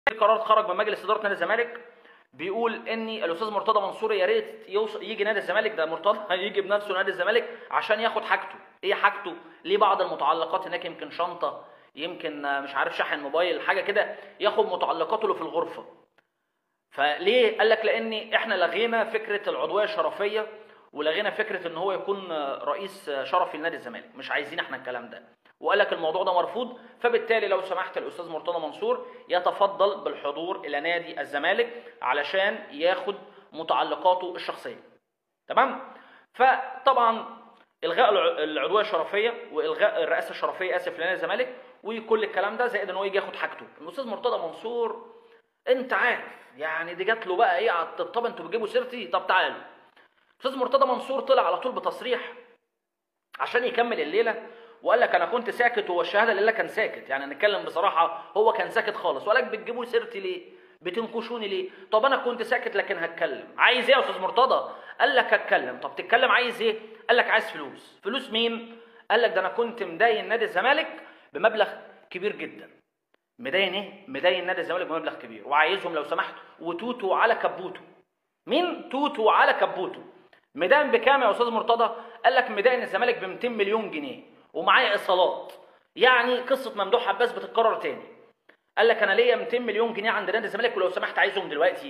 قرار خرج من مجلس اداره نادي الزمالك بيقول ان الاستاذ مرتضى منصور يا ريت يوصل يجي نادي الزمالك ده مرتضى يجي بنفسه نادي الزمالك عشان ياخد حاجته ايه حاجته ليه بعض المتعلقات هناك يمكن شنطه يمكن آه، مش عارف شاحن موبايل حاجه كده ياخد متعلقاته اللي في الغرفه فليه قال لك لان احنا لغينا فكره العضويه الشرفيه ولغينا فكره ان هو يكون آه، رئيس آه، شرفي لنادي الزمالك مش عايزين احنا الكلام ده وقال لك الموضوع ده مرفوض فبالتالي لو سمحت الاستاذ مرتضى منصور يتفضل بالحضور الى نادي الزمالك علشان ياخد متعلقاته الشخصيه تمام فطبعا الغاء الع- العضويه الشرفيه والغاء الرئاسه الشرفيه اسف لنادي الزمالك وكل الكلام ده زائد ان هو يجي ياخد حاجته الاستاذ مرتضى منصور انت عارف يعني دي جات له بقى ايه على الطبطبه انتوا بتجيبوا سيرتي طب تعالوا استاذ مرتضى منصور طلع على طول بتصريح عشان يكمل الليله وقال لك انا كنت ساكت هو الشهاده لله كان ساكت يعني نتكلم بصراحه هو كان ساكت خالص وقال لك بتجيبوا سيرتي ليه بتنكشوني ليه طب انا كنت ساكت لكن هتكلم عايز ايه يا استاذ مرتضى قال لك هتكلم طب تتكلم عايز ايه قال لك عايز فلوس فلوس مين قال لك ده انا كنت مداين نادي الزمالك بمبلغ كبير جدا مداين ايه مداين نادي الزمالك بمبلغ كبير وعايزهم لو سمحت وتوتو على كبوته مين توتو على كبوته ميدان بكام يا استاذ مرتضى قال لك ميدان الزمالك ب 200 مليون جنيه ومعايا ايصالات يعني قصه ممدوح عباس بتتكرر تاني قال لك انا ليا 200 مليون جنيه عند نادي الزمالك ولو سمحت عايزهم دلوقتي